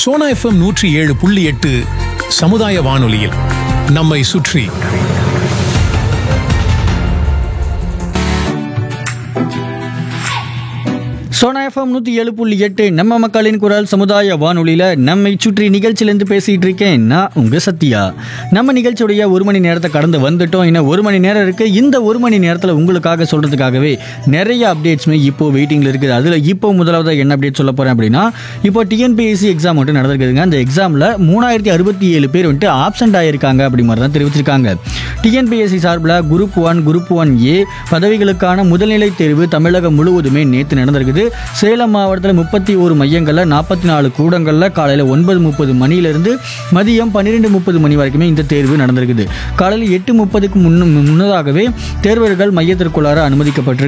Sona FM நூற்றி ஏழு புள்ளி எட்டு சமுதாய வானொலியில் நம்மை சுற்றி சோனா எஃப்எம் நூற்றி ஏழு புள்ளி எட்டு நம்ம மக்களின் குரல் சமுதாய வானொலியில் நம்மை சுற்றி நிகழ்ச்சியிலேருந்து பேசிகிட்டு இருக்கேன் நான் உங்கள் சத்யா நம்ம நிகழ்ச்சியுடைய ஒரு மணி நேரத்தை கடந்து வந்துட்டோம் இன்னும் ஒரு மணி நேரம் இருக்குது இந்த ஒரு மணி நேரத்தில் உங்களுக்காக சொல்கிறதுக்காகவே நிறைய அப்டேட்ஸுமே இப்போ வெயிட்டிங்கில் இருக்குது அதில் இப்போ முதலாவது என்ன அப்டேட் சொல்ல போகிறேன் அப்படின்னா இப்போ டிஎன்பிஎஸ்சி எக்ஸாம் வந்துட்டு நடந்திருக்குதுங்க அந்த எக்ஸாமில் மூணாயிரத்தி அறுபத்தி ஏழு பேர் வந்துட்டு ஆப்சண்ட் ஆகியிருக்காங்க அப்படி மாதிரி தான் தெரிவிச்சிருக்காங்க டிஎன்பிஎஸ்சி சார்பில் group one group one A பதவிகளுக்கான முதல்நிலை தேர்வு தமிழகம் முழுவதுமே நேற்று நடந்திருக்குது சேலம் மாவட்டத்தில் முப்பத்தி ஒரு மையங்களில் நாற்பத்தி நாலு கூடங்களில் காலையில் ஒன்பது முப்பது மணியிலிருந்து மதியம் பன்னிரெண்டு முப்பது மணி வரைக்குமே இந்த தேர்வு நடந்திருக்குது காலையில் எட்டு முப்பதுக்கு முன்னு முன்னதாகவே தேர்வர்கள் மையத்திற்குள்ளார அனுமதிக்கப்பட்டிருக்கு